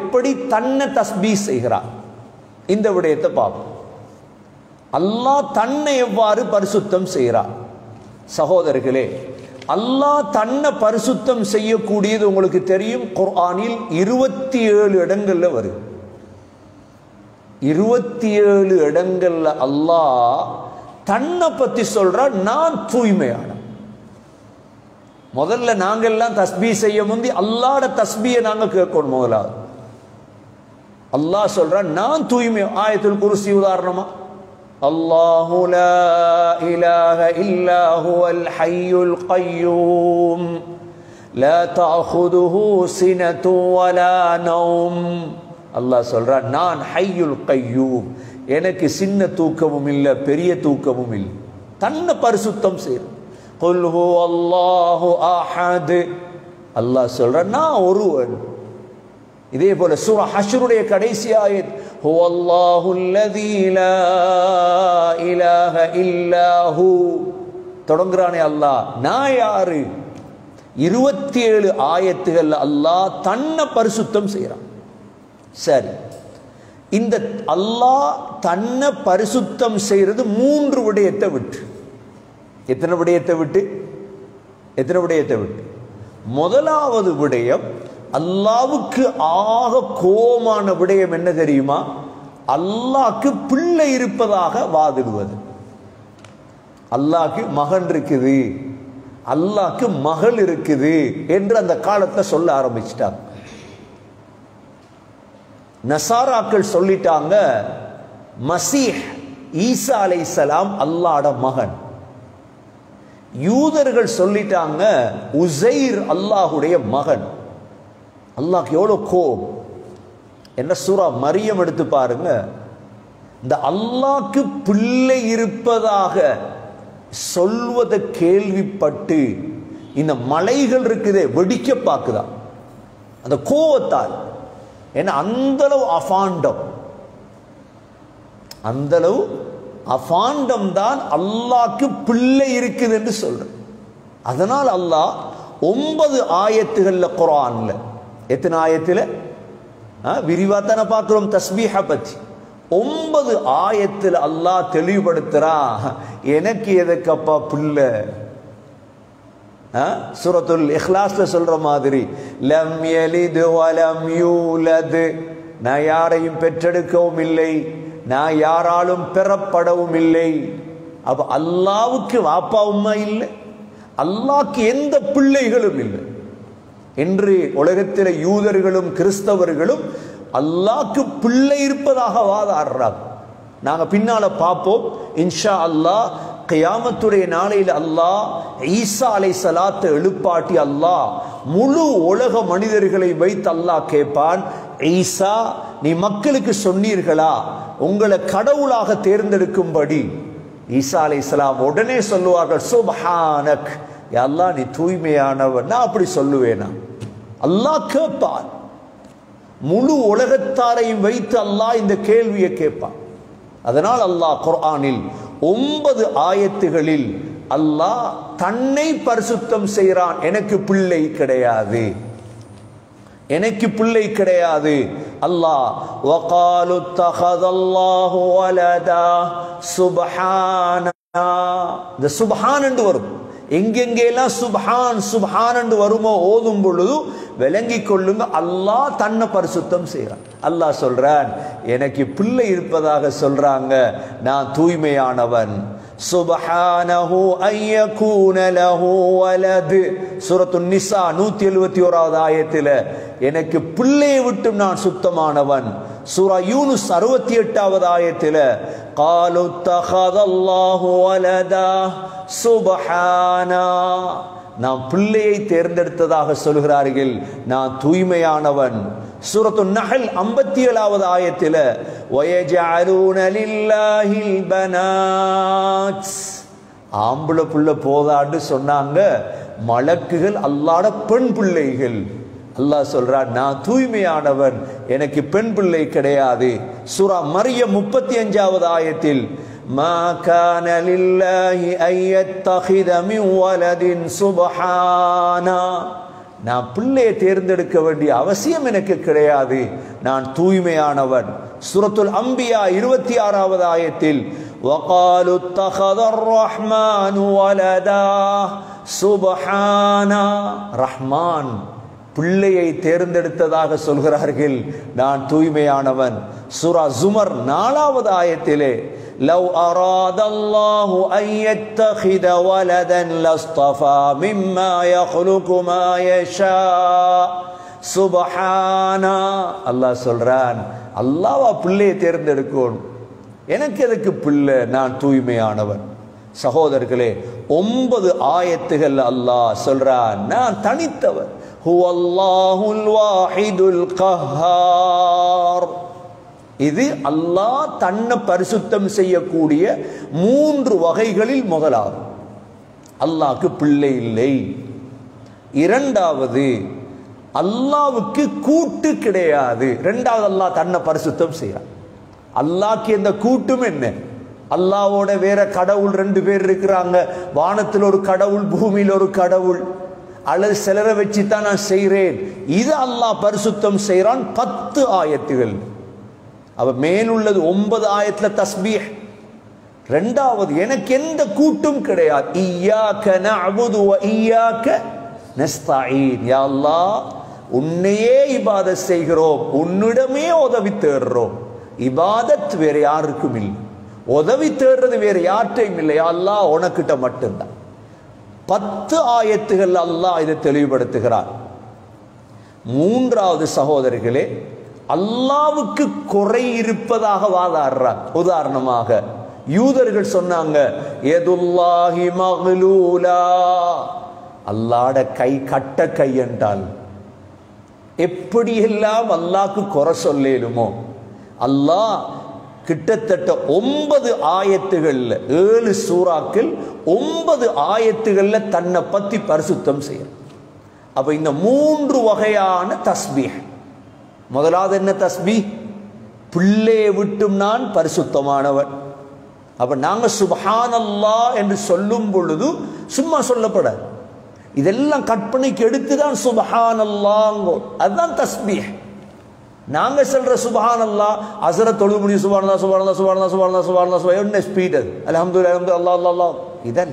எப்படி தன்னை தஸ்பீ செய்கிறார் இந்த விடயத்தை பார்ப்போம் அல்லாஹ் தன்னை எவ்வாறு பரிசுத்தம் செய்கிறார் சகோதரர்களே அல்லாஹ் தன்னை பரிசுத்தம் செய்யக்கூடியது உங்களுக்கு தெரியும் குர்ஆனில் இருபத்தி ஏழு இடங்கள்ல வருது இருபத்தி ஏழு இடங்கள்ல அல்லாஹ் தன்னை பத்தி சொல்ற நான் தூய்மையான முதல்ல நாங்கெல்லாம் தஸ்பீ செய்ய முந்தி அல்லாட தஸ்பியை நாங்க கேட்கணும் முதலாவது அல்லாஹ் சொல்ற நான் தூய்மை ஆயத்துல் குருசி உதாரணமா الله لا إله إلا هو الحي القيوم لا تأخذه سنة ولا نوم அல்லாஹ் சொல்றான் நான் ஹையுல் கையூம் எனக்கு சின்ன தூக்கமும் இல்லை பெரிய தூக்கமும் இல்லை தன்னை பரிசுத்தம் செய்யும் قل هو الله أحد அல்லாஹ் சொல்றான் நான் ஒருவன் இதே போல சூரா ஹஷ்ருடைய கடைசி ஆயத் هو الله الذي لا إله إلا هو தொடங்குறானே அல்லாஹ் நான் யாரு இருபத்தி ஏழு ஆயத்துகள் அல்லாஹ் தன்னை பரிசுத்தம் செய்யறான் சரி இந்த அல்லாஹ் தன்னை பரிசுத்தம் செய்யறது மூன்று விடயத்தை விட்டு எத்தனை விடயத்தை விட்டு எத்தனை விடயத்தை விட்டு முதலாவது விடயம் அல்லாவுக்கு ஆக கோமான விடயம் என்ன தெரியுமா அல்லாக்கு பிள்ளை இருப்பதாக வாதிடுவது அல்லாக்கு மகன் இருக்குது அல்லாக்கு மகள் இருக்குது என்று அந்த காலத்துல சொல்ல ஆரம்பிச்சிட்டாங்க நசாராக்கள் சொல்லிட்டாங்க மசீஹ் ஈசா அலைசலாம் அல்லாட மகன் யூதர்கள் சொல்லிட்டாங்க உசைர் அல்லாஹுடைய மகன் அல்லாஹ் எவ்வளோ கோபம் என்ன சூறா மரியம் எடுத்து பாருங்க இந்த அல்லாக்கு பிள்ளை இருப்பதாக சொல்வதை கேள்விப்பட்டு இந்த மலைகள் இருக்குதே வெடிக்க பார்க்குதான் அந்த கோவத்தால் ஏன்னா அந்த அளவு அபாண்டம் அந்த அளவு அபாண்டம் தான் அல்லாக்கு பிள்ளை இருக்குது என்று சொல்ற அதனால் அல்லாஹ் ஒன்பது ஆயத்துகள்ல குரான்ல எத்தனை ஆயத்தில் விரிவா தானே பார்க்கிறோம் தஸ்பீஹ பத்தி ஒன்பது ஆயத்தில் அல்லாஹ் தெளிவுபடுத்துறா எனக்கு எதுக்கப்பா பிள்ளை சூரத்துல் இஹ்லாஸ்ல சொல்ற மாதிரி லம் யலிது வலம் யூலது நான் யாரையும் பெற்றெடுக்கவும் இல்லை நான் யாராலும் பெறப்படவும் இல்லை அப்ப அல்லாவுக்கு வாப்பா உம்மா இல்லை அல்லாக்கு எந்த பிள்ளைகளும் இல்லை என்று உலகத்தில் யூதர்களும் கிறிஸ்தவர்களும் அல்லாக்கு பிள்ளை இருப்பதாக வாதாடுறாங்க நாங்க பின்னால பார்ப்போம் இன்ஷா அல்லாஹ் கியாமத்துடைய நாளையில் அல்லாஹ் ஈசா அலை சலாத்தை எழுப்பாட்டி அல்லாஹ் முழு உலக மனிதர்களை வைத்து அல்லாஹ் கேட்பான் ஈசா நீ மக்களுக்கு சொன்னீர்களா உங்களை கடவுளாக தேர்ந்தெடுக்கும்படி ஈசா அலை சலாம் உடனே சொல்லுவார்கள் சுபஹானக் அல்லாஹ் நீ தூய்மையானவன் நான் அப்படி சொல்லுவேனா அல்லாஹ் கேட்பான் முழு உலகத்தாரையும் வைத்து அல்லாஹ் இந்த கேள்வியை கேட்பான் அதனால் அல்லாஹ் குர்ஆனில் ஒன்பது ஆயத்துகளில் அல்லாஹ் தன்னை பரிசுத்தம் செய்கிறான் எனக்கு பிள்ளை கிடையாது எனக்கு பிள்ளை கிடையாது அல்லாஹ் வகாலு தஹதல்லாஹு வலதா சுப்ஹானா இந்த சுப்ஹான் என்று வரும் எங்கெங்கெல்லாம் சுப்ஹான் சுப்ஹான் என்று வருமோ ஓதும் பொழுது விளங்கி கொள்ளுங்க அல்லாஹ் தன்னை பரிசுத்தம் செய்கிறான் அல்லாஹ் சொல்றான் எனக்கு பிள்ளை இருப்பதாக சொல்றாங்க நான் தூய்மையானவன் சுபஹானஹு ஐயகூன லஹு வலது சூரத்து நிசா நூத்தி எழுபத்தி ஓராவது ஆயத்தில் எனக்கு பிள்ளையை விட்டு நான் சுத்தமானவன் சூரா யூனுஸ் அறுபத்தி எட்டாவது ஆயத்தில் காலு தஹதல்லாஹு வலதா சுபஹானா நான் பிள்ளையை தேர்ந்தெடுத்ததாக சொல்கிறார்கள் நான் தூய்மையானவன் சூரத்து நஹல் ஐம்பத்தி ஏழாவது ஆயத்தில் வயஜஅலூன லில்லாஹில் பனாத் ஆம்பளை புள்ள போதான்னு சொன்னாங்க மலக்குகள் அல்லாட பெண் பிள்ளைகள் அல்லாஹ் சொல்றான் நான் தூய்மையானவன் எனக்கு பெண் பிள்ளை கிடையாது சூரா மரிய முப்பத்தி அஞ்சாவது ஆயத்தில் ما كان لله أن يتخذ من ولد سبحانا நான் பிள்ளையை தேர்ந்தெடுக்க வேண்டிய அவசியம் எனக்கு கிடையாது நான் தூய்மையானவன் சூரத்துல் அம்பியா இருபத்தி ஆறாவது ஆயத்தில் وقالوا اتخذ الرحمن ولدا سبحانا ரஹ்மான் பிள்ளையை தேர்ந்தெடுத்ததாக சொல்கிறார்கள் நான் தூய்மையானவன் சூரா ஜுமர் நாலாவது ஆயத்திலே لو أراد الله أن يتخذ ولدا لاصطفى مما يخلق ما يشاء சுபஹானா அல்லாஹ் சொல்றான் அல்லாவா பிள்ளையை தேர்ந்தெடுக்கணும் எனக்கு எதுக்கு பிள்ளை நான் தூய்மையானவன் சகோதரர்களே ஒன்பது ஆயத்துகள் அல்லாஹ் சொல்றான் நான் தனித்தவன் ஹுவல்லாஹுல் வாஹிதுல் கஹார் இது அல்லாஹ் தன்னை பரிசுத்தம் செய்யக்கூடிய மூன்று வகைகளில் முதலாவது அல்லாஹ்க்கு பிள்ளை இல்லை இரண்டாவது அல்லாவுக்கு கூட்டு கிடையாது ரெண்டாவது அல்லாஹ் தன்னை பரிசுத்தம் செய்யறான் அல்லாஹ்க்கு எந்த கூட்டும் என்ன அல்லாவோட வேற கடவுள் ரெண்டு பேர் இருக்கிறாங்க வானத்தில் ஒரு கடவுள் பூமியில் ஒரு கடவுள் அல்லது சிலரை வச்சு தான் நான் செய்கிறேன் இது அல்லாஹ் பரிசுத்தம் செய்கிறான் பத்து ஆயத்துகள் அவ மேலுள்ளது ஒன்பது ஆயத்துல தஸ்பீஹ் ரெண்டாவது எனக்கு எந்த கூட்டும் கிடையாது ஈயாக்க நஅபுது வ ஈயாக்க நஸ்தஈன் யா அல்லாஹ் உன்னையே இபாதத் செய்கிறோம் உன்னிடமே உதவி தேடுறோம் இபாதத் வேற யாருக்கும் இல்லை உதவி தேடுறது வேற யார்ட்டையும் இல்லை யா அல்லாஹ் உனக்கிட்ட மட்டும்தான் பத்து ஆயத்துகள் அல்லாஹ் இதை தெளிவுபடுத்துகிறார் மூன்றாவது சகோதரர்களே அல்லாவுக்கு குறை இருப்பதாக வாதாடுறார் உதாரணமாக யூதர்கள் சொன்னாங்க எதுல்லாஹி மகளூலா அல்லாட கை கட்ட கை என்றால் எப்படியெல்லாம் அல்லாஹ்க்கு குறை சொல்லேலுமோ அல்லாஹ் கிட்டத்தட்ட ஒன்பது ஆயத்துகள்ல ஏழு சூறாக்கள் ஒன்பது ஆயத்துகள்ல தன்னை பத்தி பரிசுத்தம் செய்யும் அப்ப இந்த மூன்று வகையான தஸ்பீஹ் முதலாவது என்ன தஸ்பீ பிள்ளையை விட்டும் நான் பரிசுத்தமானவன் அப்ப நாங்க சுபஹானல்லா என்று சொல்லும் பொழுது சும்மா சொல்லப்படாது இதெல்லாம் கற்பனைக்கு எடுத்துதான் சுபஹானல்லாங்கோ அதுதான் தஸ்பீஹ் நாங்க சொல்ற சுபஹான் அல்லா அசர தொழுது முடியும் சுபானல்லா சுபானல்லா சுபானல்லா சுபானல்லா சுபானல்லா சுபா என்ன ஸ்பீட் அது அல்ஹம்துலில்லாஹ் அல்ஹம்து அல்லாஹ் அல்லாஹ் அல்லாஹ் இதன்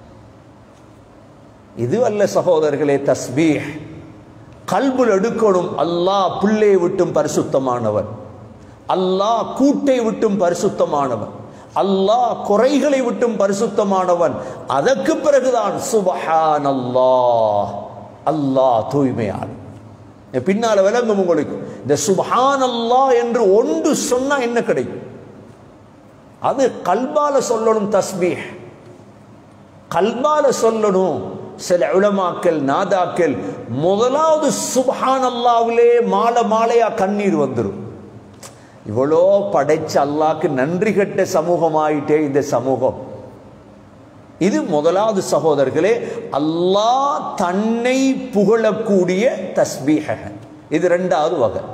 இது அல்ல சகோதரர்களே தஸ்பீஹ் கல்புல் எடுக்கணும் அல்லாஹ் பிள்ளையை விட்டும் பரிசுத்தமானவன் அல்லாஹ் கூட்டை விட்டும் பரிசுத்தமானவன் அல்லாஹ் குறைகளை விட்டும் பரிசுத்தமானவன் அதற்கு பிறகுதான் சுபஹான் அல்லாஹ் அல்லாஹ் தூய்மையானவன் பின்னால விளங்கும் உங்களுக்கு இந்த சுபஹான் அல்லாஹ் என்று ஒன்று சொன்னா என்ன கிடைக்கும் அது கல்பால சொல்லணும் தஸ்பீஹ் கல்பால சொல்லணும் சில உலமாக்கள் நாதாக்கள் முதலாவது சுபஹான் அல்லாவிலே மாலை மாலையா கண்ணீர் வந்துடும் இவ்வளோ படைச்ச அல்லாக்கு நன்றி கட்ட சமூகமாயிட்டே இந்த சமூகம் இது முதலாவது சகோதரர்களே அல்லாஹ் தன்னை புகழக்கூடிய தஸ்பீஹ இது ரெண்டாவது வகை